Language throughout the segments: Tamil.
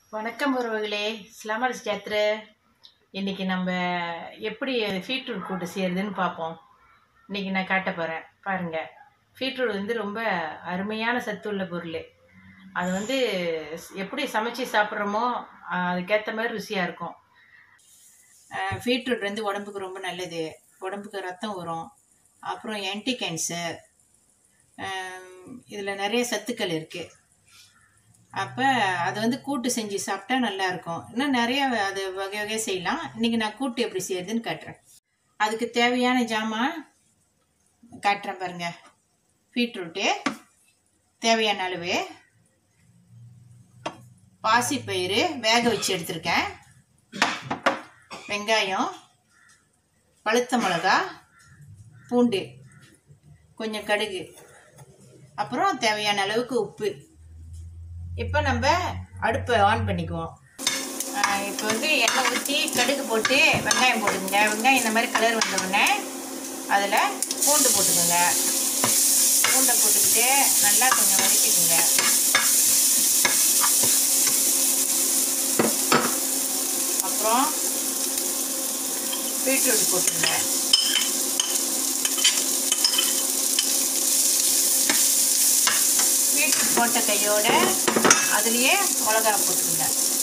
வணக்கம் உறவுகளே ஸ்லாமர் சேத்ரு இன்னைக்கு நம்ம எப்படி பீட்ரூட் கூட்டு செய்யறதுன்னு பார்ப்போம் இன்னைக்கு நான் காட்ட போகிறேன் பாருங்க பீட்ரூட் வந்து ரொம்ப அருமையான சத்துள்ள பொருள் அது வந்து எப்படி சமைச்சு சாப்பிட்றோமோ அதுக்கேற்ற மாதிரி ருசியாக இருக்கும் பீட்ரூட் வந்து உடம்புக்கு ரொம்ப நல்லது உடம்புக்கு ரத்தம் வரும் அப்புறம் ஆன்டி கேன்சர் இதில் நிறைய சத்துக்கள் இருக்குது அப்போ அது வந்து கூட்டு செஞ்சு சாப்பிட்டா நல்லா இருக்கும் இன்னும் நிறைய அது வகை வகையாக செய்யலாம் இன்றைக்கி நான் கூட்டு எப்படி செய்யறதுன்னு காட்டுறேன் அதுக்கு தேவையான ஜாமான் காட்டுறேன் பாருங்க பீட்ரூட்டு தேவையான அளவு பாசிப்பயிறு வேக வச்சு எடுத்திருக்கேன் வெங்காயம் பழுத்த மிளகா பூண்டு கொஞ்சம் கடுகு அப்புறம் தேவையான அளவுக்கு உப்பு இப்போ நம்ம அடுப்பை ஆன் பண்ணிக்குவோம் இப்போ வந்து எண்ணெய் ஊற்றி கடுகு போட்டு வெங்காயம் போட்டுக்கோங்க வெங்காயம் இந்த மாதிரி கலர் வந்த உடனே அதில் பூண்டு போட்டுக்கோங்க பூண்டை போட்டுக்கிட்டு நல்லா கொஞ்சம் வதக்கிக்கோங்க அப்புறம் பீட்ரூட் போட்டுருங்க பீட்ரூட் போட்ட கையோட அதுலேயே மிளகா போட்டுருங்க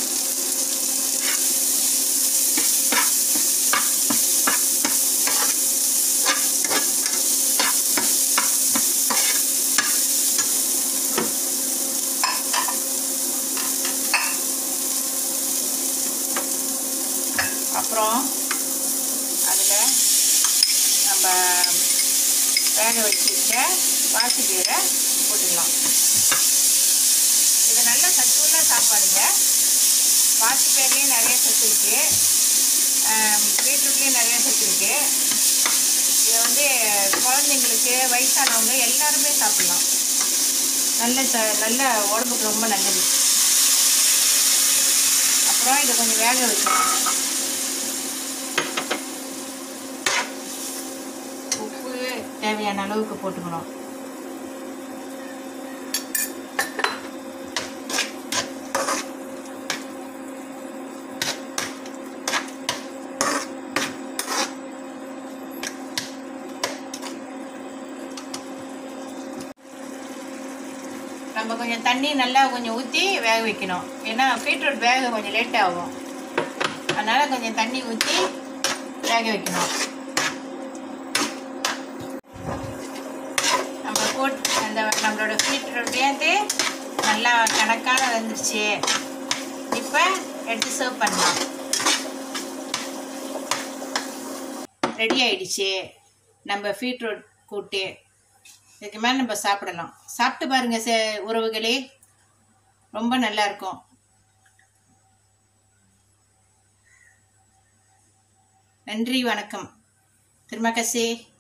அப்புறம் அதில் நம்ம வேக வச்சுருக்க பாசிக்கீரை போட்டுக்கலாம் இது நல்ல சத்துள்ள சாப்பாடுங்க பாசிப்பயிர்லேயும் நிறைய சத்து இருக்குது பீட்ரூட்லேயும் நிறைய சத்து இருக்குது இதை வந்து குழந்தைங்களுக்கு வயசானவங்க எல்லாருமே சாப்பிட்லாம் நல்ல ச நல்ல உடம்புக்கு ரொம்ப நல்லது அப்புறம் இதை கொஞ்சம் வேக வைக்கணும் உப்பு தேவையான அளவுக்கு போட்டுக்கணும் நம்ம கொஞ்சம் தண்ணி நல்லா கொஞ்சம் ஊற்றி வேக வைக்கணும் ஏன்னா பீட்ரூட் வேக கொஞ்சம் லேட் ஆகும் அதனால் கொஞ்சம் தண்ணி ஊற்றி வேக வைக்கணும் நம்ம போட் அந்த நம்மளோட பீட்ரூட் வேந்து நல்லா கணக்கான வந்துருச்சு இப்போ எடுத்து சர்வ் பண்ணலாம் ரெடி ஆயிடுச்சு நம்ம பீட்ரூட் கூட்டு இதுக்கு மேலே நம்ம சாப்பிடலாம் சாப்பிட்டு பாருங்க சே உறவுகளே ரொம்ப நல்லா இருக்கும் நன்றி வணக்கம் திருமக்கசி